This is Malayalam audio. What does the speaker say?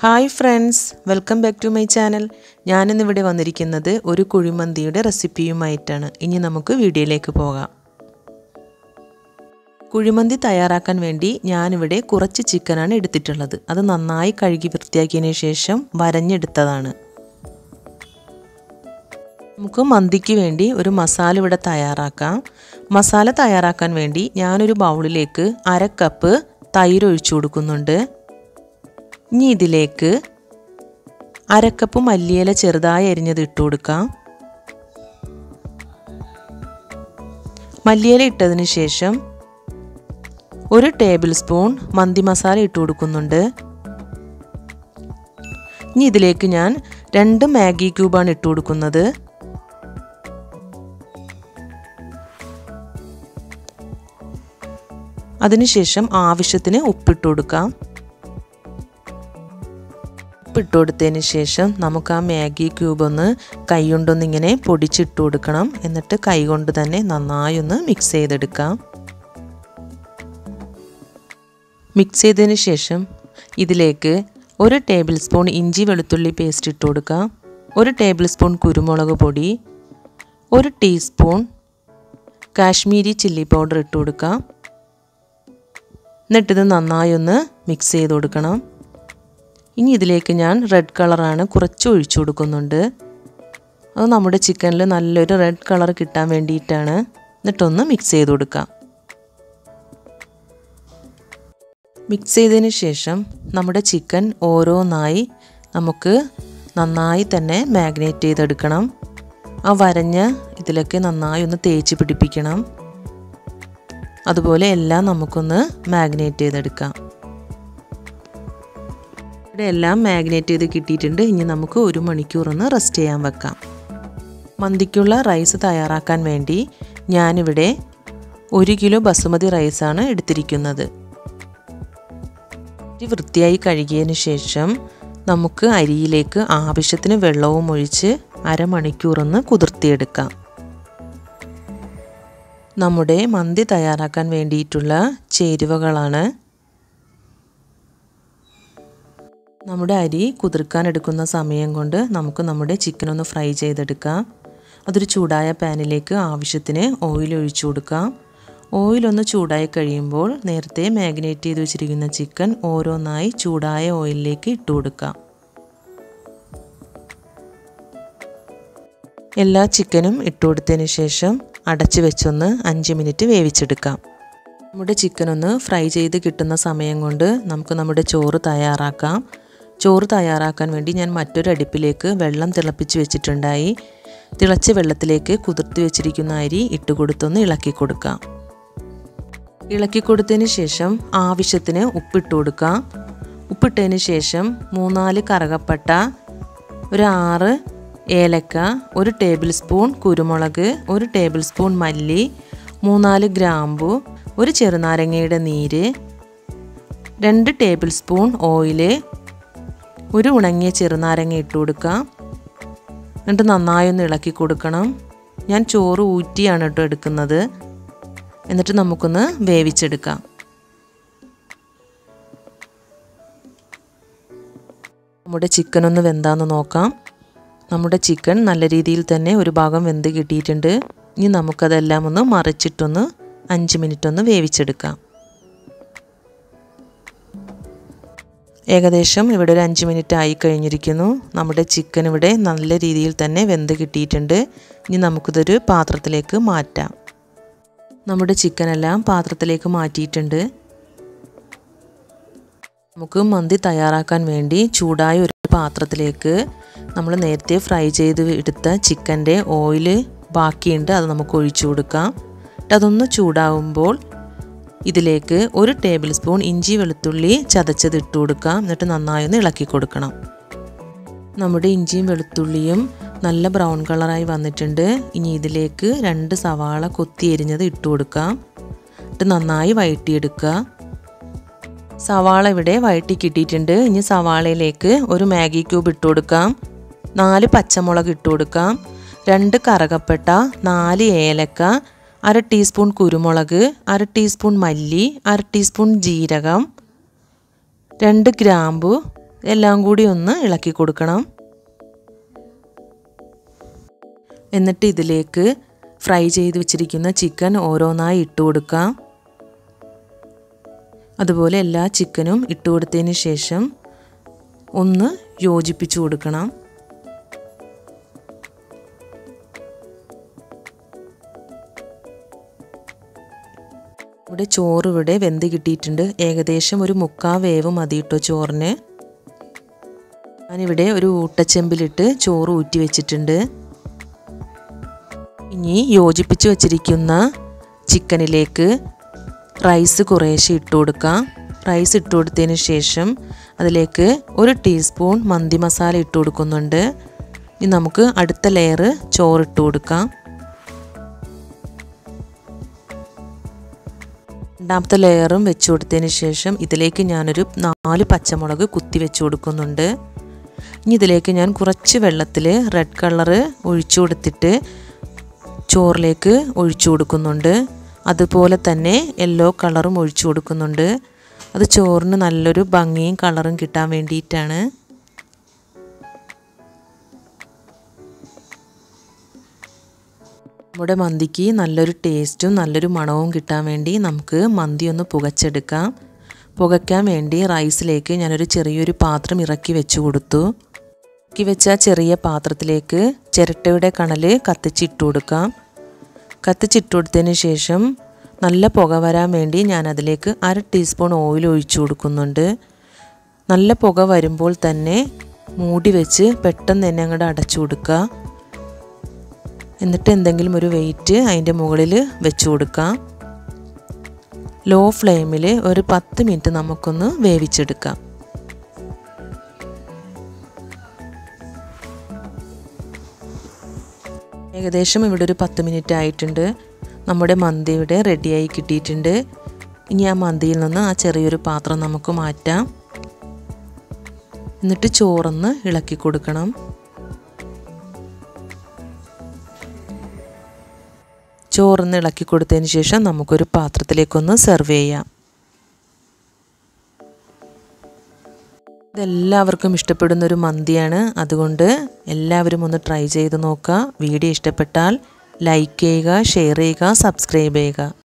hi friends welcome back to my channel ഞാനിന്നിവിടെ വന്നിരിക്കുന്നത് ഒരു കുഴിമന്തിയുടെ റെസിപ്പിയുമായിട്ടാണ് ഇനി നമുക്ക് വീഡിയോയിലേക്ക് പോകാം കുഴിമന്തി തയ്യാറാക്കാൻ വേണ്ടി ഞാനിവിടെ കുറച്ച് ചിക്കനാണ് എടുത്തിട്ടുള്ളത് അത് നന്നായി കഴുകി വൃത്തിയാക്കിയതിന് ശേഷം വരഞ്ഞെടുത്തതാണ് നമുക്ക് മന്തിക്ക് വേണ്ടി ഒരു മസാല ഇവിടെ തയ്യാറാക്കാം മസാല തയ്യാറാക്കാൻ വേണ്ടി ഞാനൊരു ബൗളിലേക്ക് അര കപ്പ് തൈര് ഒഴിച്ചു കൊടുക്കുന്നുണ്ട് ഇനി ഇതിലേക്ക് അരക്കപ്പ് മല്ലിയില ചെറുതായി അരിഞ്ഞത് ഇട്ട് കൊടുക്കാം മല്ലിയില ഇട്ടതിന് ശേഷം ഒരു ടേബിൾ സ്പൂൺ മന്തി മസാല ഇട്ട് കൊടുക്കുന്നുണ്ട് ഇനി ഇതിലേക്ക് ഞാൻ രണ്ട് മാഗി ക്യൂബാണ് ഇട്ട് കൊടുക്കുന്നത് അതിനുശേഷം ആവശ്യത്തിന് ഉപ്പിട്ട് കൊടുക്കാം ഉപ്പിട്ട് കൊടുത്തതിന് ശേഷം നമുക്ക് ആ മാഗി ക്യൂബ് ഒന്ന് കൈ കൊണ്ടൊന്നിങ്ങനെ പൊടിച്ചിട്ട് കൊടുക്കണം എന്നിട്ട് കൈ കൊണ്ട് തന്നെ നന്നായി ഒന്ന് മിക്സ് ചെയ്തെടുക്കാം മിക്സ് ചെയ്തതിന് ശേഷം ഇതിലേക്ക് ഒരു ടേബിൾ സ്പൂൺ ഇഞ്ചി വെളുത്തുള്ളി പേസ്റ്റ് ഇട്ട് കൊടുക്കാം ഒരു ടേബിൾ സ്പൂൺ കുരുമുളക് പൊടി ഒരു ടീസ്പൂൺ കാശ്മീരി ചില്ലി പൗഡർ ഇട്ട് കൊടുക്കാം എന്നിട്ടിത് നന്നായി ഒന്ന് മിക്സ് ചെയ്ത് കൊടുക്കണം ഇനി ഇതിലേക്ക് ഞാൻ റെഡ് കളറാണ് കുറച്ച് ഒഴിച്ചു കൊടുക്കുന്നുണ്ട് അത് നമ്മുടെ ചിക്കനിൽ നല്ലൊരു റെഡ് കളർ കിട്ടാൻ വേണ്ടിയിട്ടാണ് എന്നിട്ടൊന്ന് മിക്സ് ചെയ്ത് കൊടുക്കാം മിക്സ് ചെയ്തതിന് ശേഷം നമ്മുടെ ചിക്കൻ ഓരോന്നായി നമുക്ക് നന്നായി തന്നെ മാഗ്നേറ്റ് ചെയ്തെടുക്കണം ആ വരഞ്ഞ ഇതിലൊക്കെ നന്നായി ഒന്ന് തേച്ച് പിടിപ്പിക്കണം അതുപോലെ എല്ലാം നമുക്കൊന്ന് മാഗ്നേറ്റ് ചെയ്തെടുക്കാം ഇവിടെ എല്ലാം മാഗ്നേറ്റ് ചെയ്ത് കിട്ടിയിട്ടുണ്ട് ഇനി നമുക്ക് ഒരു മണിക്കൂർ ഒന്ന് റെസ്റ്റ് ചെയ്യാൻ വെക്കാം മന്തിക്കുള്ള റൈസ് തയ്യാറാക്കാൻ വേണ്ടി ഞാനിവിടെ ഒരു കിലോ ബസുമതി റൈസാണ് എടുത്തിരിക്കുന്നത് വൃത്തിയായി കഴുകിയതിന് ശേഷം നമുക്ക് അരിയിലേക്ക് ആവശ്യത്തിന് വെള്ളവും ഒഴിച്ച് അരമണിക്കൂറൊന്ന് കുതിർത്തിയെടുക്കാം നമ്മുടെ മന്തി തയ്യാറാക്കാൻ വേണ്ടിയിട്ടുള്ള ചേരുവകളാണ് നമ്മുടെ അരി കുതിർക്കാൻ എടുക്കുന്ന സമയം കൊണ്ട് നമുക്ക് നമ്മുടെ ചിക്കൻ ഒന്ന് ഫ്രൈ ചെയ്തെടുക്കാം അതൊരു ചൂടായ പാനിലേക്ക് ആവശ്യത്തിന് ഓയിൽ ഒഴിച്ചു കൊടുക്കാം ഓയിൽ ഒന്ന് ചൂടായി കഴിയുമ്പോൾ നേരത്തെ മാഗ്നേറ്റ് ചെയ്ത് വെച്ചിരിക്കുന്ന ചിക്കൻ ഓരോന്നായി ചൂടായ ഓയിലിലേക്ക് ഇട്ട് കൊടുക്കാം എല്ലാ ചിക്കനും ഇട്ട് കൊടുത്തതിന് ശേഷം അടച്ചു വെച്ചൊന്ന് അഞ്ച് മിനിറ്റ് വേവിച്ചെടുക്കാം നമ്മുടെ ചിക്കൻ ഒന്ന് ഫ്രൈ ചെയ്ത് കിട്ടുന്ന സമയം കൊണ്ട് നമുക്ക് നമ്മുടെ ചോറ് തയ്യാറാക്കാം ചോറ് തയ്യാറാക്കാൻ വേണ്ടി ഞാൻ മറ്റൊരു അടുപ്പിലേക്ക് വെള്ളം തിളപ്പിച്ച് വെച്ചിട്ടുണ്ടായി തിളച്ച വെള്ളത്തിലേക്ക് കുതിർത്തി വെച്ചിരിക്കുന്ന അരി ഇട്ട് കൊടുത്തൊന്ന് ഇളക്കി കൊടുക്കാം ഇളക്കി കൊടുത്തതിന് ശേഷം ആവശ്യത്തിന് ഉപ്പിട്ട് കൊടുക്കാം ഉപ്പിട്ടതിന് ശേഷം മൂന്നാല് കറകപ്പട്ട ഒരു ആറ് ഏലക്ക ഒരു ടേബിൾ സ്പൂൺ കുരുമുളക് ഒരു ടേബിൾ സ്പൂൺ മല്ലി മൂന്നാല് ഗ്രാമ്പു ഒരു ചെറുനാരങ്ങയുടെ നീര് രണ്ട് ടേബിൾ സ്പൂൺ ഓയില് ഒരു ഉണങ്ങിയ ചെറുനാരങ്ങ ഇട്ട് കൊടുക്കാം എന്നിട്ട് നന്നായി ഒന്ന് ഇളക്കി കൊടുക്കണം ഞാൻ ചോറ് ഊറ്റിയാണ് കേട്ടോ എടുക്കുന്നത് എന്നിട്ട് നമുക്കൊന്ന് വേവിച്ചെടുക്കാം നമ്മുടെ ചിക്കൻ ഒന്ന് വെന്താന്ന് നോക്കാം നമ്മുടെ ചിക്കൻ നല്ല രീതിയിൽ തന്നെ ഒരു ഭാഗം വെന്ത് കിട്ടിയിട്ടുണ്ട് ഇനി നമുക്കതെല്ലാം ഒന്ന് മറിച്ചിട്ടൊന്ന് അഞ്ച് മിനിറ്റ് ഒന്ന് വേവിച്ചെടുക്കാം ഏകദേശം ഇവിടെ ഒരു അഞ്ച് മിനിറ്റ് ആയി കഴിഞ്ഞിരിക്കുന്നു നമ്മുടെ ചിക്കൻ ഇവിടെ നല്ല രീതിയിൽ തന്നെ വെന്ത് കിട്ടിയിട്ടുണ്ട് ഇനി നമുക്കിതൊരു പാത്രത്തിലേക്ക് മാറ്റാം നമ്മുടെ ചിക്കനെല്ലാം പാത്രത്തിലേക്ക് മാറ്റിയിട്ടുണ്ട് നമുക്ക് മന്തി തയ്യാറാക്കാൻ വേണ്ടി ചൂടായ ഒരു പാത്രത്തിലേക്ക് നമ്മൾ നേരത്തെ ഫ്രൈ ചെയ്ത് എടുത്ത ചിക്കൻ്റെ ഓയിൽ ബാക്കിയുണ്ട് അത് നമുക്ക് ഒഴിച്ചു കൊടുക്കാം എന്നിട്ട് അതൊന്ന് ചൂടാവുമ്പോൾ ഇതിലേക്ക് ഒരു ടേബിൾ സ്പൂൺ ഇഞ്ചി വെളുത്തുള്ളി ചതച്ചത് ഇട്ട് കൊടുക്കാം എന്നിട്ട് നന്നായി ഒന്ന് ഇളക്കി കൊടുക്കണം നമ്മുടെ ഇഞ്ചിയും വെളുത്തുള്ളിയും നല്ല ബ്രൗൺ കളറായി വന്നിട്ടുണ്ട് ഇനി ഇതിലേക്ക് രണ്ട് സവാള കൊത്തി എരിഞ്ഞത് ഇട്ട് കൊടുക്കാം എന്നിട്ട് നന്നായി വഴറ്റിയെടുക്കുക സവാള ഇവിടെ വഴറ്റി കിട്ടിയിട്ടുണ്ട് ഇനി സവാളയിലേക്ക് ഒരു മാഗി ക്യൂബ് ഇട്ട് കൊടുക്കാം നാല് പച്ചമുളക് ഇട്ട് കൊടുക്കാം രണ്ട് കറകപ്പെട്ട നാല് ഏലക്ക അര ടീസ്പൂൺ കുരുമുളക് അര ടീസ്പൂൺ മല്ലി അര ടീസ്പൂൺ ജീരകം രണ്ട് ഗ്രാമ്പു എല്ലാം കൂടി ഒന്ന് ഇളക്കി കൊടുക്കണം എന്നിട്ട് ഇതിലേക്ക് ഫ്രൈ ചെയ്ത് വെച്ചിരിക്കുന്ന ചിക്കൻ ഓരോന്നായി ഇട്ട് കൊടുക്കാം അതുപോലെ എല്ലാ ചിക്കനും ഇട്ട് കൊടുത്തതിന് ശേഷം ഒന്ന് യോജിപ്പിച്ചു കൊടുക്കണം ഇവിടെ ചോറ് ഇവിടെ വെന്ത് കിട്ടിയിട്ടുണ്ട് ഏകദേശം ഒരു മുക്കാ വേവ് മതി കേട്ടോ ചോറിന് ഞാനിവിടെ ഒരു ഊട്ടച്ചെമ്പിലിട്ട് ചോറ് ഊറ്റി വെച്ചിട്ടുണ്ട് ഇനി യോജിപ്പിച്ച് വച്ചിരിക്കുന്ന ചിക്കനിലേക്ക് റൈസ് കുറേശ്ശെ ഇട്ട് കൊടുക്കാം റൈസ് ഇട്ട് കൊടുത്തതിന് ശേഷം അതിലേക്ക് ഒരു ടീസ്പൂൺ മന്തി മസാല ഇട്ട് കൊടുക്കുന്നുണ്ട് ഇനി നമുക്ക് അടുത്ത ലെയർ ചോറ് ഇട്ട് കൊടുക്കാം രണ്ടാമത്തെ ലെയറും വെച്ച് കൊടുത്തതിന് ശേഷം ഇതിലേക്ക് ഞാനൊരു നാല് പച്ചമുളക് കുത്തി വെച്ച് കൊടുക്കുന്നുണ്ട് ഇനി ഇതിലേക്ക് ഞാൻ കുറച്ച് വെള്ളത്തിൽ റെഡ് കളറ് ഒഴിച്ചു കൊടുത്തിട്ട് ചോറിലേക്ക് ഒഴിച്ചു കൊടുക്കുന്നുണ്ട് അതുപോലെ തന്നെ യെല്ലോ കളറും ഒഴിച്ചു കൊടുക്കുന്നുണ്ട് അത് ചോറിന് നല്ലൊരു ഭംഗിയും കളറും കിട്ടാൻ വേണ്ടിയിട്ടാണ് നമ്മുടെ മന്തിക്ക് നല്ലൊരു ടേസ്റ്റും നല്ലൊരു മണവും കിട്ടാൻ വേണ്ടി നമുക്ക് മന്തി ഒന്ന് പുകച്ചെടുക്കാം പുകയ്ക്കാൻ വേണ്ടി റൈസിലേക്ക് ഞാനൊരു ചെറിയൊരു പാത്രം ഇറക്കി വെച്ച് കൊടുത്തു ഇറക്കി വെച്ച ചെറിയ പാത്രത്തിലേക്ക് ചിരട്ടയുടെ കണൽ കത്തിച്ചിട്ട് കൊടുക്കാം കത്തിച്ചിട്ട് കൊടുത്തതിന് ശേഷം നല്ല പുക വരാൻ വേണ്ടി ഞാൻ അതിലേക്ക് അര ടീസ്പൂൺ ഓയിൽ ഒഴിച്ചു കൊടുക്കുന്നുണ്ട് നല്ല പുക വരുമ്പോൾ തന്നെ മൂടി വെച്ച് പെട്ടെന്ന് തന്നെ അങ്ങോട്ട് അടച്ചു കൊടുക്കുക എന്നിട്ട് എന്തെങ്കിലും ഒരു വെയിറ്റ് അതിൻ്റെ മുകളിൽ വെച്ച് കൊടുക്കാം ലോ ഫ്ലെയിമിൽ ഒരു പത്ത് മിനിറ്റ് നമുക്കൊന്ന് വേവിച്ചെടുക്കാം ഏകദേശം ഇവിടെ ഒരു പത്ത് മിനിറ്റ് ആയിട്ടുണ്ട് നമ്മുടെ മന്തി ഇവിടെ റെഡിയായി കിട്ടിയിട്ടുണ്ട് ഇനി ആ മന്തിയിൽ നിന്ന് ആ ചെറിയൊരു പാത്രം നമുക്ക് മാറ്റാം എന്നിട്ട് ചോറൊന്ന് ഇളക്കി കൊടുക്കണം ചോറൊന്ന് ഇളക്കി കൊടുത്തതിന് ശേഷം നമുക്കൊരു പാത്രത്തിലേക്കൊന്ന് സെർവ് ചെയ്യാം ഇതെല്ലാവർക്കും ഇഷ്ടപ്പെടുന്ന ഒരു മന്തിയാണ് അതുകൊണ്ട് എല്ലാവരും ഒന്ന് ട്രൈ ചെയ്ത് നോക്കുക വീഡിയോ ഇഷ്ടപ്പെട്ടാൽ ലൈക്ക് ചെയ്യുക ഷെയർ ചെയ്യുക സബ്സ്ക്രൈബ് ചെയ്യുക